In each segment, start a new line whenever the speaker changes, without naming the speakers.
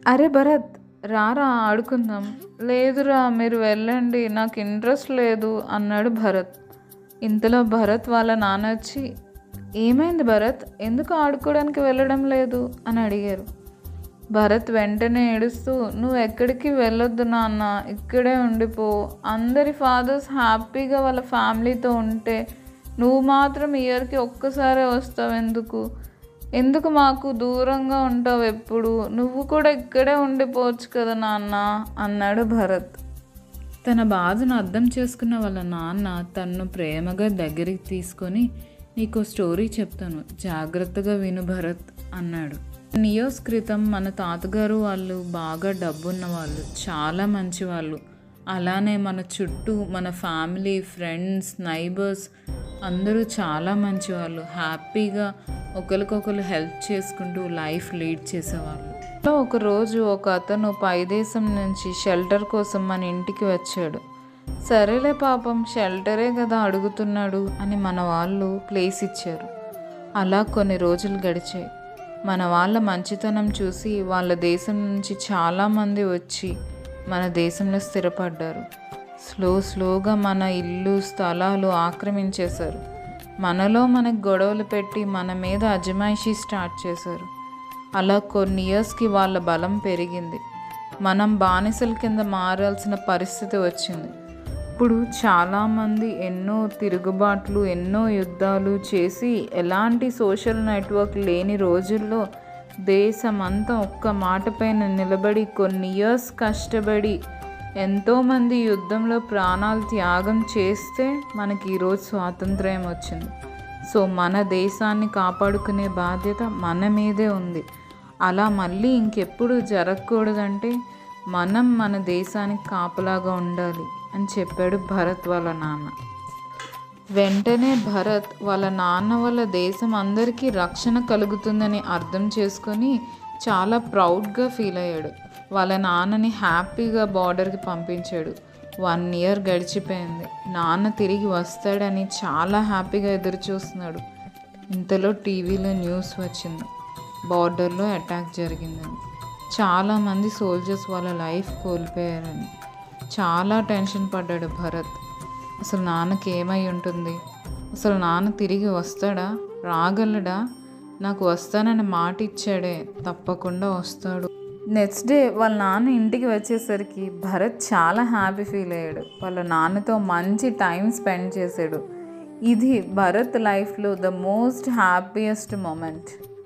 అరే భరత్ రారా ఆడుకుందాం లేదురా మీరు వెళ్ళండి నాకు ఇంట్రెస్ట్ లేదు అన్నాడు భరత్ ఇంతలో భరత్ వాళ్ళ నాన్న వచ్చి ఏమైంది భరత్ ఎందుకు ఆడుకోవడానికి వెళ్ళడం లేదు అని అడిగారు భరత్ వెంటనే ఏడుస్తూ నువ్వు ఎక్కడికి వెళ్ళొద్దు నాన్న ఇక్కడే ఉండిపో అందరి ఫాదర్స్ హ్యాపీగా వాళ్ళ ఫ్యామిలీతో ఉంటే నువ్వు మాత్రం ఇయర్కి ఒక్కసారే వస్తావు ఎందుకు ఎందుకు మాకు దూరంగా ఉంటావు ఎప్పుడు నువ్వు కూడా ఇక్కడే ఉండిపోవచ్చు కదా నాన్న అన్నాడు భరత్ తన బాధను అర్థం చేసుకున్న వాళ్ళ నాన్న తన్ను ప్రేమగా దగ్గరికి తీసుకొని నీకు స్టోరీ చెప్తాను జాగ్రత్తగా విను భరత్ అన్నాడు ఇయర్స్ క్రితం మన తాతగారు వాళ్ళు బాగా డబ్బున్న వాళ్ళు చాలా మంచి వాళ్ళు అలానే మన చుట్టూ మన ఫ్యామిలీ ఫ్రెండ్స్ నైబర్స్ అందరూ చాలా మంచివాళ్ళు హ్యాపీగా ఒకరికొకరు హెల్ప్ చేసుకుంటూ లైఫ్ లీడ్ చేసేవాళ్ళు లో ఒకరోజు ఒక అతను పై దేశం నుంచి షెల్టర్ కోసం మన ఇంటికి వచ్చాడు సరేలే పాపం షెల్టరే కదా అడుగుతున్నాడు అని మన వాళ్ళు ప్లేస్ ఇచ్చారు అలా కొన్ని రోజులు గడిచాయి మన వాళ్ళ మంచితనం చూసి వాళ్ళ దేశం నుంచి చాలామంది వచ్చి మన దేశంలో స్థిరపడ్డారు స్లో స్లోగా మన ఇల్లు స్థలాలు ఆక్రమించేశారు మనలో మనకు గొడవలు పెట్టి మన మీద అజమాయిషీ స్టార్ట్ చేశారు అలా కొన్ని ఇయర్స్కి వాళ్ళ బలం పెరిగింది మనం బానిసల కింద మారాల్సిన పరిస్థితి వచ్చింది ఇప్పుడు చాలామంది ఎన్నో తిరుగుబాట్లు ఎన్నో యుద్ధాలు చేసి ఎలాంటి సోషల్ నెట్వర్క్ లేని రోజుల్లో దేశమంతా ఒక్క మాటపైన నిలబడి కొన్ని ఇయర్స్ కష్టపడి ఎంతోమంది యుద్ధంలో ప్రాణాలు త్యాగం చేస్తే మనకి ఈరోజు స్వాతంత్ర్యం వచ్చింది సో మన దేశాన్ని కాపాడుకునే బాధ్యత మన మీదే ఉంది అలా మళ్ళీ ఇంకెప్పుడు జరగకూడదంటే మనం మన దేశానికి కాపలాగా ఉండాలి అని చెప్పాడు భరత్ వాళ్ళ నాన్న వెంటనే భరత్ వాళ్ళ నాన్న వాళ్ళ దేశం అందరికీ రక్షణ కలుగుతుందని అర్థం చేసుకొని చాలా ప్రౌడ్గా ఫీల్ అయ్యాడు వాళ్ళ నాన్నని హ్యాపీగా బార్డర్కి పంపించాడు వన్ ఇయర్ గడిచిపోయింది నాన్న తిరిగి వస్తాడని చాలా హ్యాపీగా ఎదురు చూస్తున్నాడు ఇంతలో టీవీలో న్యూస్ వచ్చింది బార్డర్లో అటాక్ జరిగిందని చాలామంది సోల్జర్స్ వాళ్ళ లైఫ్ కోల్పోయారని చాలా టెన్షన్ పడ్డాడు భరత్ అసలు నాన్నకి ఏమై ఉంటుంది అసలు నాన్న తిరిగి వస్తాడా రాగలడా నాకు వస్తానని మాట ఇచ్చాడే తప్పకుండా వస్తాడు నెక్స్ట్ డే వాళ్ళ నాన్న ఇంటికి వచ్చేసరికి భరత్ చాలా హ్యాపీ ఫీల్ అయ్యాడు వాళ్ళ నాన్నతో మంచి టైం స్పెండ్ చేశాడు ఇది భరత్ లైఫ్లో ద మోస్ట్ హ్యాపీయెస్ట్ మూమెంట్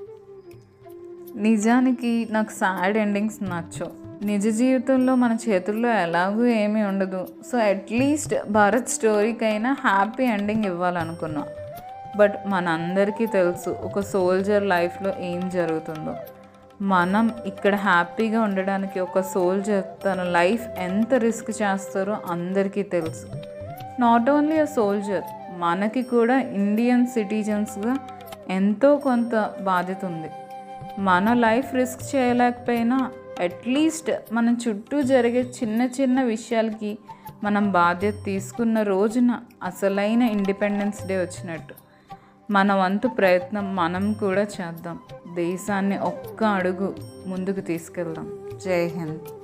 నిజానికి నాకు సాడ్ ఎండింగ్స్ నచ్చవు నిజ జీవితంలో మన చేతుల్లో ఎలాగూ ఏమీ ఉండదు సో అట్లీస్ట్ భారత్ స్టోరీకైనా హ్యాపీ ఎండింగ్ ఇవ్వాలనుకున్నా బట్ మనందరికీ తెలుసు ఒక సోల్జర్ లైఫ్లో ఏం జరుగుతుందో మనం ఇక్కడ హ్యాపీగా ఉండడానికి ఒక సోల్జర్ తన లైఫ్ ఎంత రిస్క్ చేస్తారో అందరికీ తెలుసు నాట్ ఓన్లీ అ సోల్జర్ మనకి కూడా ఇండియన్ సిటిజన్స్గా ఎంతో కొంత బాధ్యత ఉంది మన లైఫ్ రిస్క్ చేయలేకపోయినా అట్లీస్ట్ మన చుట్టూ జరిగే చిన్న చిన్న విషయాలకి మనం బాధ్యత తీసుకున్న రోజున అసలైన ఇండిపెండెన్స్ డే వచ్చినట్టు మన వంతు ప్రయత్నం మనం కూడా చేద్దాం దేశాన్ని ఒక్క అడుగు ముందుకు తీసుకెళ్దాం జై హింద్